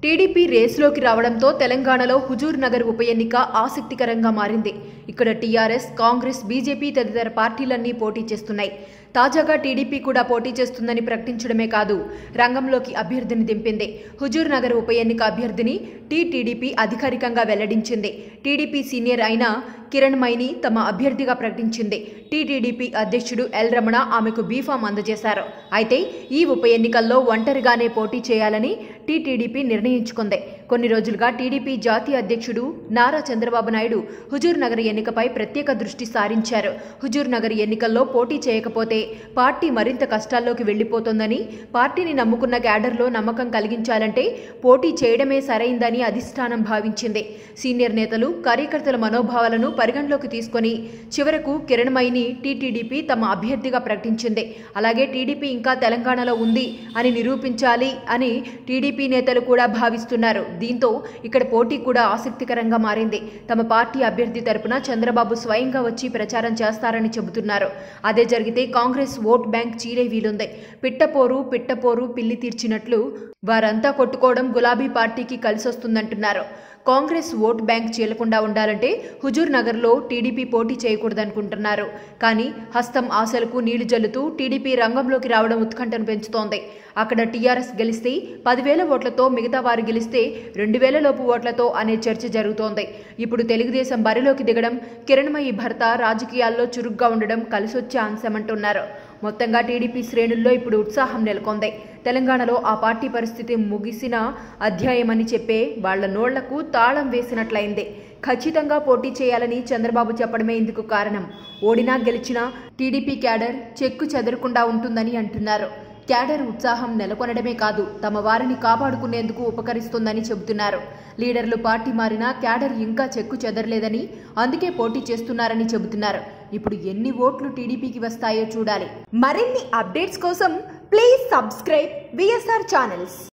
TDP రేసులోకి రావడంతో తెలంగాణలో హుజూర్ నగర్ ఉప ఎన్నిక ఆసక్తికరంగా మారింది ఇక్కడ టీఆర్ఎస్ కాంగ్రెస్ బీజేపీ తదితర పార్టీలన్నీ పోటీ చేస్తున్నాయి తాజాగా టీడీపీ కూడా పోటీ చేస్తుందని ప్రకటించడమే కాదు రంగంలోకి అభ్యర్థిని దింపింది హుజూర్ నగర్ ఉప ఎన్నిక అభ్యర్థిని టీటీడీపీ అధికారికంగా వెల్లడించింది టీడీపీ సీనియర్ అయిన కిరణ్ మైని తమ అభ్యర్థిగా ప్రకటించింది టీటీడీపీ అధ్యక్షుడు ఎల్ రమణ ఆమెకు బీఫామ్ అందజేశారు అయితే ఈ ఉప ఎన్నికల్లో ఒంటరిగానే పోటీ చేయాలని టీటీడీపీ నిర్ణయించుకుంది కొన్ని రోజులుగా టీడీపీ జాతీయ అధ్యక్షుడు నారా చంద్రబాబు నాయుడు హుజూర్ నగర్ ఎన్నికపై ప్రత్యేక దృష్టి సారించారు హుజూర్ నగర్ ఎన్నికల్లో పోటీ చేయకపోతే పార్టీ మరింత కష్టాల్లోకి వెళ్లిపోతోందని పార్టీని నమ్ముకున్న క్యాడర్లో నమ్మకం కలిగించాలంటే పోటీ చేయడమే సరైందని అధిష్టానం భావించింది సీనియర్ నేతలు కార్యకర్తల మనోభావాలను పరిగణలోకి తీసుకొని చివరకు కిరణ్మయిని టీటీడీపీ తమ అభ్యర్థిగా ప్రకటించింది అలాగే టీడీపీ ఇంకా తెలంగాణలో ఉంది అని నిరూపించాలి అని టీడీపీ నేతలు కూడా భావిస్తున్నారు దీంతో ఇక్కడ పోటీ కూడా ఆసక్తికరంగా మారింది తమ పార్టీ అభ్యర్థి తరపున చంద్రబాబు స్వయంగా వచ్చి ప్రచారం చేస్తారని చెబుతున్నారు అదే జరిగితే కాంగ్రెస్ ఓట్ బ్యాంక్ చీరే వీలుంది పిట్టపోరు పిట్టపోరు పిల్లి తీర్చినట్లు వారంతా కొట్టుకోవడం గులాబీ పార్టీకి కలిసొస్తుందంటున్నారు కాంగ్రెస్ ఓట్ బ్యాంక్ చీలకుండా ఉండాలంటే హుజూర్ నగర్లో టీడీపీ పోటీ చేయకూడదనుకుంటున్నారు కానీ హస్తం ఆశలకు నీళ్లు జల్లుతూ టీడీపీ రంగంలోకి రావడం ఉత్కంఠను పెంచుతోంది అక్కడ టీఆర్ఎస్ గెలిస్తే పదివేల ఓట్లతో మిగతా వారు గెలిస్తే రెండు వేల లోపు ఓట్లతో అనే చర్చ జరుగుతోంది ఇప్పుడు తెలుగుదేశం బరిలోకి దిగడం కిరణ్మయి భర్త రాజకీయాల్లో చురుగ్గా ఉండడం కలిసొచ్చే అంశమంటున్నారు మొత్తంగా టీడీపీ శ్రేణుల్లో ఇప్పుడు ఉత్సాహం నెలకొంది తెలంగాణలో ఆ పార్టీ పరిస్థితి ముగిసిన అధ్యాయమని చెప్పే వాళ్ల నోళ్లకు తాళం వేసినట్లయింది ఖచ్చితంగా పోటీ చేయాలని చంద్రబాబు చెప్పడమే ఇందుకు కారణం ఓడినా గెలిచినా టీడీపీ క్యాడర్ చెక్కు చెదరకుండా ఉంటుందని అంటున్నారు క్యాడర్ ఉత్సాహం నెలకొనడమే కాదు తమ వారిని కాపాడుకునేందుకు ఉపకరిస్తుందని చెబుతున్నారు లీడర్లు పార్టీ మారినా క్యాడర్ ఇంకా చెక్కు చెదరలేదని అందుకే పోటీ చేస్తున్నారని చెబుతున్నారు ఇప్పుడు ఎన్ని ఓట్లు టీడీపీకి వస్తాయో చూడాలి మరిన్ని అప్డేట్స్ కోసం ప్లీజ్ సబ్స్క్రైబ్ విఎస్ఆర్ ఛానల్స్